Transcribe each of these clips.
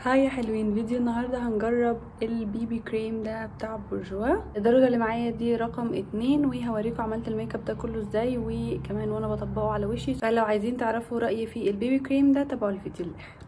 هاي يا حلوين فيديو النهاردة هنجرب البيبي كريم ده بتاع بورجوا الدرجة اللي معايا دي رقم اتنين وهوريكم عملت الميك اب ده كله ازاي وكمان وانا بطبقه على وشي فلو عايزين تعرفوا رأيي في البيبي كريم ده تابعوا الفيديو للاخر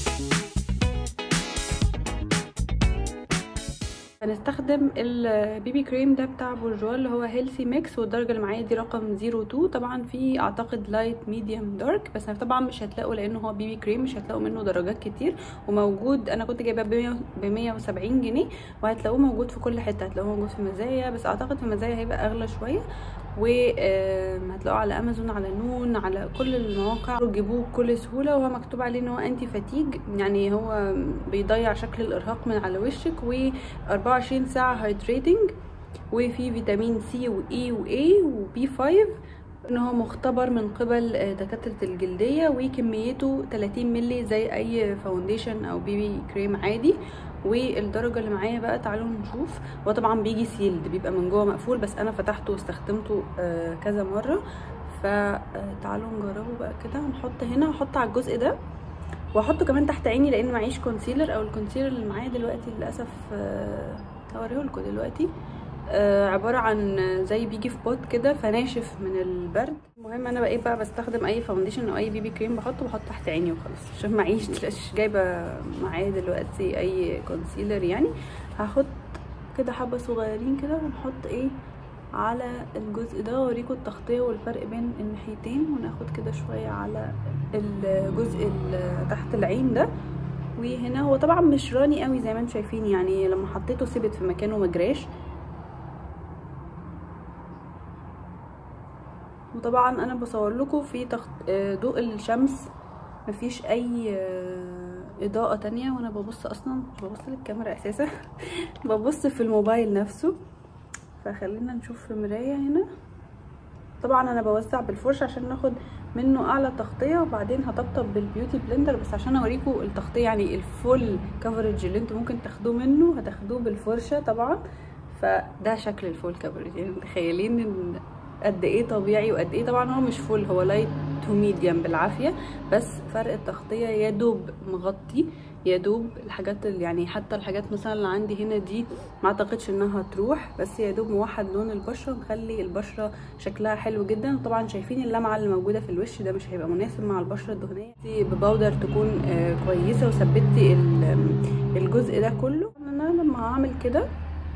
هنستخدم البيبي كريم ده بتاع بورجوا اللي هو هيلثي ميكس والدرجه اللي معايا دي رقم 02 طبعا في اعتقد لايت ميديوم دارك بس طبعا مش هتلاقوا لانه هو بيبي كريم مش هتلاقوا منه درجات كتير وموجود انا كنت جايباه ب 170 جنيه وهتلاقوه موجود في كل حته هتلاقوه موجود في مزايا بس اعتقد في مزايا هيبقى اغلى شويه وهتلاقوه على امازون على نون على كل المواقع تجيبوه بكل سهوله وهو مكتوب عليه ان هو انتي فاتيج يعني هو بيضيع شكل الارهاق من على وشك و 24 ساعه هايدريتنج وفي فيتامين سي واي واي وبي 5 ان هو مختبر من قبل دكاتره الجلديه وكميته 30 مللي زي اي فاونديشن او بيبي كريم عادي والدرجه اللي معايا بقى تعالوا نشوف هو طبعا بيجي سيلد بيبقى من جوه مقفول بس انا فتحته واستخدمته كذا مره فتعالوا نجربه بقى كده هنحط هنا هحط على الجزء ده واحطه كمان تحت عيني لان معيش كونسيلر او الكونسيلر اللي معايا دلوقتي للاسف هوريهولكوا دلوقتي آه عباره عن زي بيجي في بوت كده فناشف من البرد المهم انا بقيت بقى بستخدم اي فاونديشن او اي بيبي كريم بحطه بحط تحت عيني وخلاص عشان معيش مش جايبه معايا دلوقتي اي كونسيلر يعني هحط كده حبه صغيرين كده ونحط ايه على الجزء ده واوريكم التغطيه والفرق بين الناحيتين وناخد كده شويه على الجزء اللي تحت العين ده وهنا هو طبعا مش راني قوي زي ما انتم شايفين يعني لما حطيته ثبت في مكانه مجراش وطبعا انا بصور لكم في تخط... ضوء الشمس مفيش اي اضاءة تانية وانا ببص اصلا ببص للكاميرا اساسا ببص في الموبايل نفسه فخلينا نشوف في مراية هنا طبعا انا بوزع بالفرشة عشان ناخد منه اعلى تغطية وبعدين هطبطب بالبيوتي بلندر بس عشان اوريكم التغطية يعني الفول كفرج اللي انتوا ممكن تاخدوه منه هتاخدوه بالفرشة طبعا فده شكل الفول كفرج يعني متخيلين ان قد ايه طبيعي وقد ايه طبعا هو مش فول هو لايت تو ميديم بالعافيه بس فرق التغطيه يا دوب مغطي يا دوب الحاجات اللي يعني حتى الحاجات مثلا اللي عندي هنا دي ما اعتقدش انها تروح بس يا دوب موحد لون البشره مخلي البشره شكلها حلو جدا طبعا شايفين اللمعه اللي موجوده في الوش ده مش هيبقى مناسب مع البشره الدهنيه دي بباودر تكون آه كويسه وثبتي الجزء ده كله انا لما هعمل كده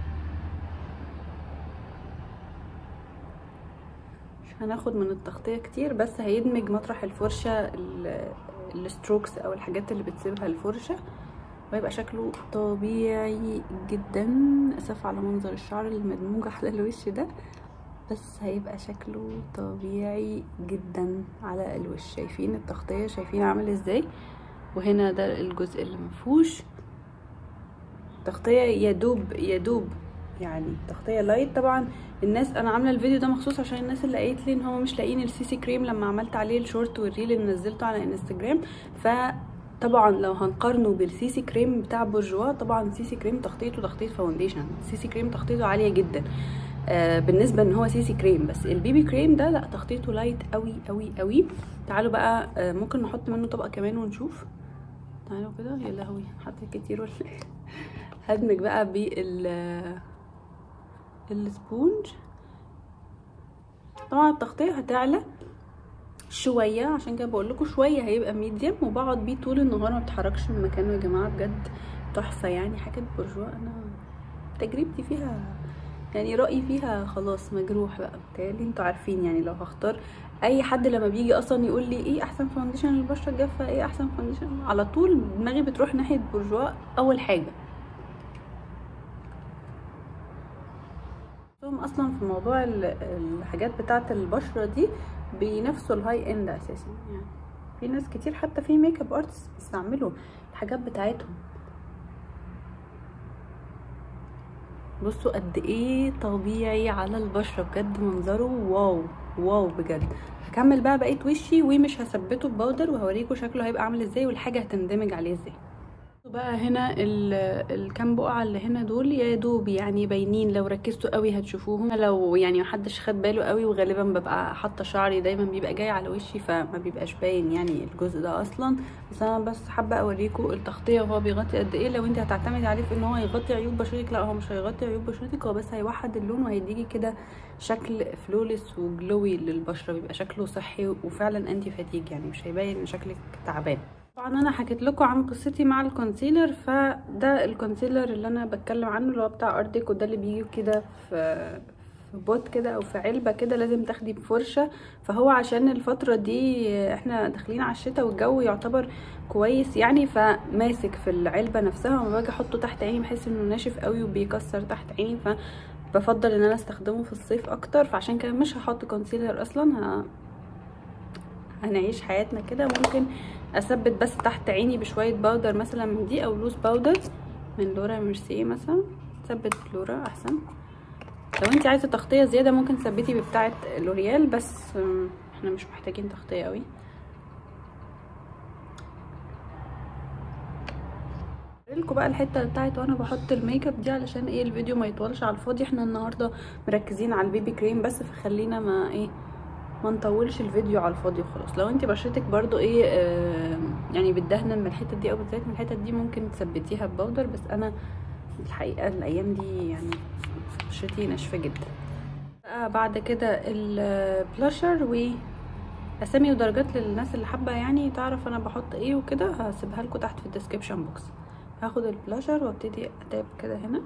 هناخد من التغطية كتير بس هيدمج مطرح الفرشة الستروكس او الحاجات اللي بتسيبها الفرشة وهيبقى شكله طبيعي جدا اسف على منظر الشعر المدموج على الوش ده بس هيبقى شكله طبيعي جدا على الوش شايفين التغطية شايفين عامل ازاي وهنا ده الجزء اللي مفهوش تغطية يدوب يدوب يعني تغطيه لايت طبعا الناس انا عامله الفيديو ده مخصوص عشان الناس اللي قالت لي ان هم مش لاقيين السي سي كريم لما عملت عليه الشورت والريل اللي نزلته على انستجرام فطبعا لو هنقارنه بالسي سي كريم بتاع بورجوا طبعا السي سي كريم تغطيته تغطيه فاونديشن السي سي كريم تغطيته عاليه جدا آه بالنسبه ان هو سي سي كريم بس البيبي كريم ده لا تغطيته لايت قوي قوي قوي تعالوا بقى آه ممكن نحط منه طبقه كمان ونشوف تعالوا كده يا لهوي حطيت كتير ولا هدمج بقى بال السبونج طبعا التغطيه هتعلى شويه عشان كده بقول لكم شويه هيبقى ميديم وبقعد بيه طول النهار ما بتحركش من مكانه يا جماعه بجد تحفه يعني حاجه بورجوا انا تجربتي فيها يعني رايي فيها خلاص مجروح بقى بتهيألي انتوا عارفين يعني لو هختار اي حد لما بيجي اصلا يقول لي ايه احسن فاونديشن للبشره الجافه ايه احسن فاونديشن على طول دماغي بتروح ناحيه بورجوا اول حاجه هم اصلا في موضوع الحاجات بتاعه البشره دي بينافسوا الهاي اند اساسا يعني في ناس كتير حتى في ميك اب ارتست بيستعملوا الحاجات بتاعتهم بصوا قد ايه طبيعي على البشره بجد منظره واو واو بجد هكمل بقى بقيه وشي ومش هثبته بباودر وهوريكم شكله هيبقى عامل ازاي والحاجه هتندمج عليه ازاي بقى هنا الكام بقعه اللي هنا دول يا دوب يعني باينين لو ركزتوا قوي هتشوفوهم لو يعني محدش خد باله قوي وغالبا ببقى حاطه شعري دايما بيبقى جاي على وشي فما بيبقاش باين يعني الجزء ده اصلا بس انا بس حابه اوريكم التغطيه وهو بيغطي قد ايه لو انت هتعتمدي عليه في ان هو يغطي عيوب بشرتك لا هو مش هيغطي عيوب بشرتك هو بس هيوحد اللون وهيديكي كده شكل فلولس وجلوي للبشره بيبقى شكله صحي وفعلا انتي فاتيج يعني مش هيبين ان شكلك تعبان طبعا انا حكيت لكم عن قصتي مع الكونسيلر فده الكونسيلر اللي انا بتكلم عنه اللي هو بتاع ارتك وده اللي بيجي كده في في بوت كده او في علبه كده لازم تاخدي بفرشه فهو عشان الفتره دي احنا داخلين على الشتاء والجو يعتبر كويس يعني فماسك في العلبه نفسها وما باجي احطه تحت عيني بحس انه ناشف قوي وبيكسر تحت عيني فبفضل ان انا استخدمه في الصيف اكتر فعشان كده مش هحط كونسيلر اصلا ه... هنعيش حياتنا كده ممكن اثبت بس تحت عيني بشويه باودر مثلا من دي او لوز باودر من لورا ميرسيه مثلا ثبت لورا احسن لو انت عايزه تغطيه زياده ممكن تثبتي بتاعه لوريال بس احنا مش محتاجين تغطيه قوي لكم بقى الحته بتاعت وانا بحط الميك اب دي علشان ايه الفيديو ما يطولش على الفاضي احنا النهارده مركزين على البيبي كريم بس فخلينا ما ايه ما نطولش الفيديو على الفاضي وخلاص لو انت بشرتك برضو ايه آه يعني بتدهن من الحتت دي او بالذات من الحتت دي ممكن تثبتيها ببودر بس انا الحقيقه الايام دي يعني بشرتي ناشفه جدا بقى بعد كده البلاشر و اسامي ودرجات للناس اللي حابه يعني تعرف انا بحط ايه وكده هسيبها لكم تحت في الديسكريبشن بوكس هاخد البلاشر وابتدي اتاب كده هنا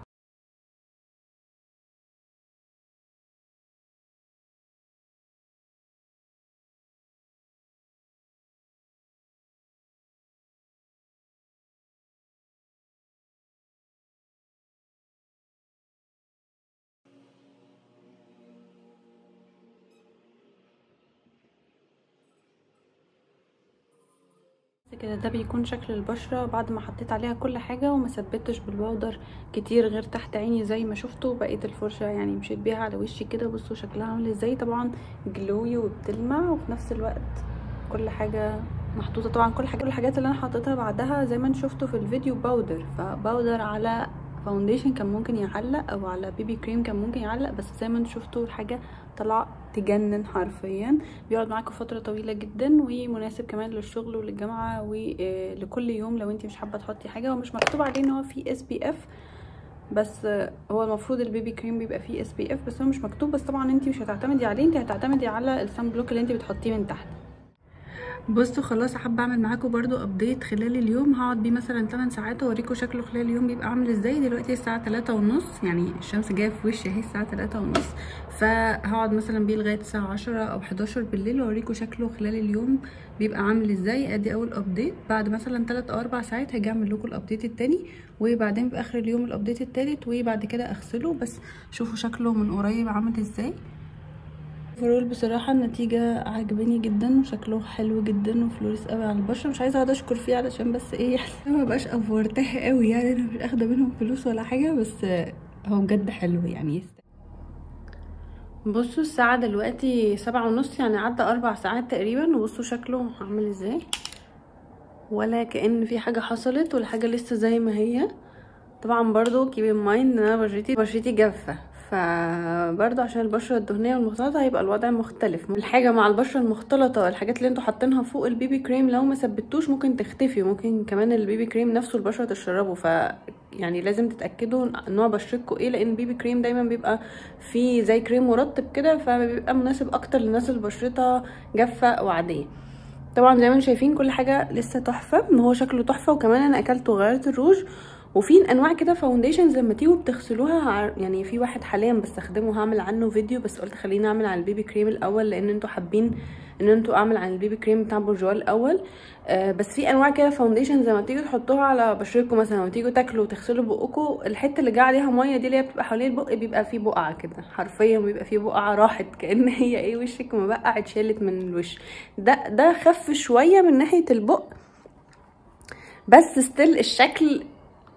كده ده بيكون شكل البشره بعد ما حطيت عليها كل حاجه وما ثبتش بالبودر كتير غير تحت عيني زي ما شفتوا بقيت الفرشه يعني مشيت بيها على وشي كده بصوا شكلها عامل ازاي طبعا جلوي وبتلمع وفي نفس الوقت كل حاجه محطوطه طبعا كل حاجه كل الحاجات اللي انا حطيتها بعدها زي ما انتم شفتوا في الفيديو باودر فباودر على فاونديشن كان ممكن يعلق او على بيبي كريم كان ممكن يعلق بس زي ما انتم شفتوا الحاجه طلع تجنن حرفيا بيقعد معاكم فتره طويله جدا ومناسب كمان للشغل وللجامعه ولكل يوم لو انت مش حابه تحطي حاجه هو مش مكتوب عليه ان هو فيه اس بي اف بس هو المفروض البيبي كريم بيبقى فيه اس بي اف بس هو مش مكتوب بس طبعا انت مش هتعتمدي عليه انت هتعتمدي على السان بلوك اللي انت بتحطيه من تحت بصوا خلاص حابه اعمل معاكم برضو ابديت خلال اليوم هقعد بيه مثلا 8 ساعات واوريكم شكله خلال اليوم بيبقى عامل ازاي دلوقتي الساعه 3 ونص يعني الشمس جايه في وشي اهي الساعه 3 ونص فهقعد مثلا بيه لغايه الساعه 10 او 11 بالليل واوريكم شكله خلال اليوم بيبقى عامل ازاي ادي اول ابديت بعد مثلا 3 او 4 ساعات هاجي اعمل لكم الابديت التاني وبعدين في اخر اليوم الابديت التالت وبعد كده اغسله بس شوفوا شكله من قريب عامل ازاي فرول بصراحة النتيجة عجباني جدا وشكله حلو جدا وفلوريس قوي على البشرة مش عايزة اقعد اشكر فيه علشان بس ايه يعني ما بقاش افورتها قوي يعني انا مش اخده منهم فلوس ولا حاجة بس هو بجد حلو يعني بصوا الساعة دلوقتي سبعة ونص يعني عدى اربع ساعات تقريبا وبصوا شكله عامل ازاي ولا كأن في حاجة حصلت والحاجة لسه زي ما هي طبعا برضو keep in mind ان انا بشرتي بشرتي جافة فبرضه عشان البشره الدهنيه والمختلطه هيبقى الوضع مختلف الحاجه مع البشره المختلطه الحاجات اللي انتوا حاطينها فوق البيبي كريم لو ما ثبتوش ممكن تختفي ممكن كمان البيبي كريم نفسه البشره تشربه ف يعني لازم تتاكدوا نوع بشرتكم ايه لان البيبي كريم دايما بيبقى فيه زي كريم مرطب كده فبيبقى مناسب اكتر للناس اللي بشرتها جافه وعاديه طبعا زي ما انتم شايفين كل حاجه لسه تحفه ان هو شكله تحفه وكمان انا اكلت وغيرت الروج وفي انواع كده فاونديشنز لما تيجوا بتغسلوها يعني في واحد حاليا بستخدمه هعمل عنه فيديو بس قلت خليني اعمل على البيبي كريم الاول لان انتوا حابين ان انتوا اعمل عن البيبي كريم بتاع بورجوال الاول آه بس في انواع كده فاونديشنز لما تيجوا تحطوها على بشرتكم مثلا لما تيجوا تاكلوا وتغسلوا بقكم الحته اللي جه عليها ميه دي اللي هي بتبقى حوالين البق بيبقى فيه بقعه كده حرفيا بيبقى فيه بقعه راحت كان هي ايه وشك مبقع اتشالت من الوش ده ده خف شويه من ناحيه البق بس ستيل الشكل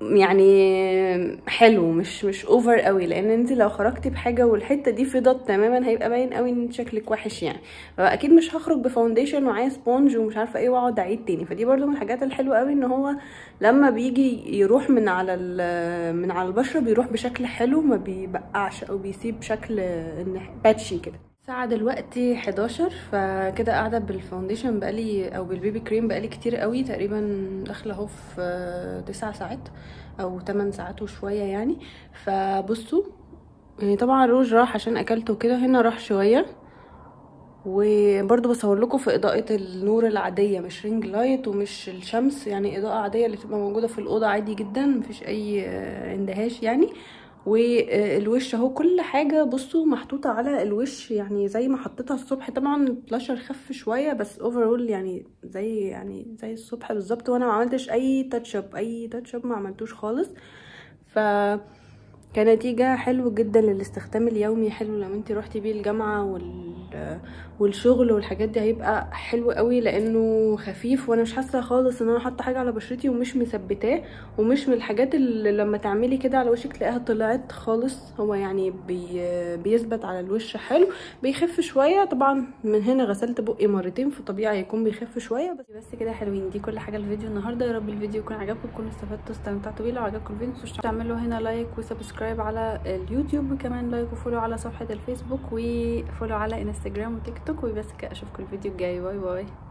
يعني حلو مش مش اوفر قوي لان انت لو خرجتي بحاجه والحته دي فضت تماما هيبقى باين قوي ان شكلك وحش يعني فاكيد مش هخرج بفاونديشن ومعايا سبونج ومش عارفه ايه واقعد اعيد تاني فدي برضو من الحاجات الحلوه قوي ان هو لما بيجي يروح من على من على البشره بيروح بشكل حلو ما بيبقعش او بيسيب شكل باتشي كده الساعة دلوقتي 11 فكده قاعدة بالفاونديشن بقالي او بالبيبي كريم بقالي كتير قوي تقريبا داخلة اهو في 9 ساعات او 8 ساعات وشوية يعني فبصوا يعني طبعا الروج راح عشان اكلته كده هنا راح شوية وبرضو بصور لكم في اضاءة النور العادية مش رينج لايت ومش الشمس يعني اضاءة عادية اللي بتبقى موجودة في الاوضة عادي جدا مفيش اي اندهاش يعني والوش اهو كل حاجه بصوا محطوطه على الوش يعني زي ما حطيتها الصبح طبعا البلاشر خف شويه بس اوفرول يعني زي يعني زي الصبح بالظبط وانا ما عملتش اي تاتش اب اي تاتش اب ما عملتوش خالص ف كنتيجة حلو جدا للاستخدام اليومي حلو لما انت روحتي بيه الجامعة وال... والشغل والحاجات دي هيبقى حلو قوي لانه خفيف وانا مش حاسة خالص ان انا حاطة حاجة على بشرتي ومش مثبتاه ومش من الحاجات اللي لما تعملي كده على وشك تلاقيها طلعت خالص هو يعني بي... بيثبت على الوش حلو بيخف شوية طبعا من هنا غسلت بقي مرتين فطبيعي يكون بيخف شوية بس بس كده حلوين دي كل حاجة الفيديو النهاردة يا رب الفيديو يكون عجبكم تكونوا استفدتوا استمتعتوا بيه لو عجبكم الفيديو متنسوش تعملوا هنا لايك وسبسكرايب سبسكرايب على اليوتيوب وكمان لايك وفولو على صفحة الفيسبوك وفولو على انستجرام وتيك توك وبس كده اشوفكم الفيديو الجاي باي باي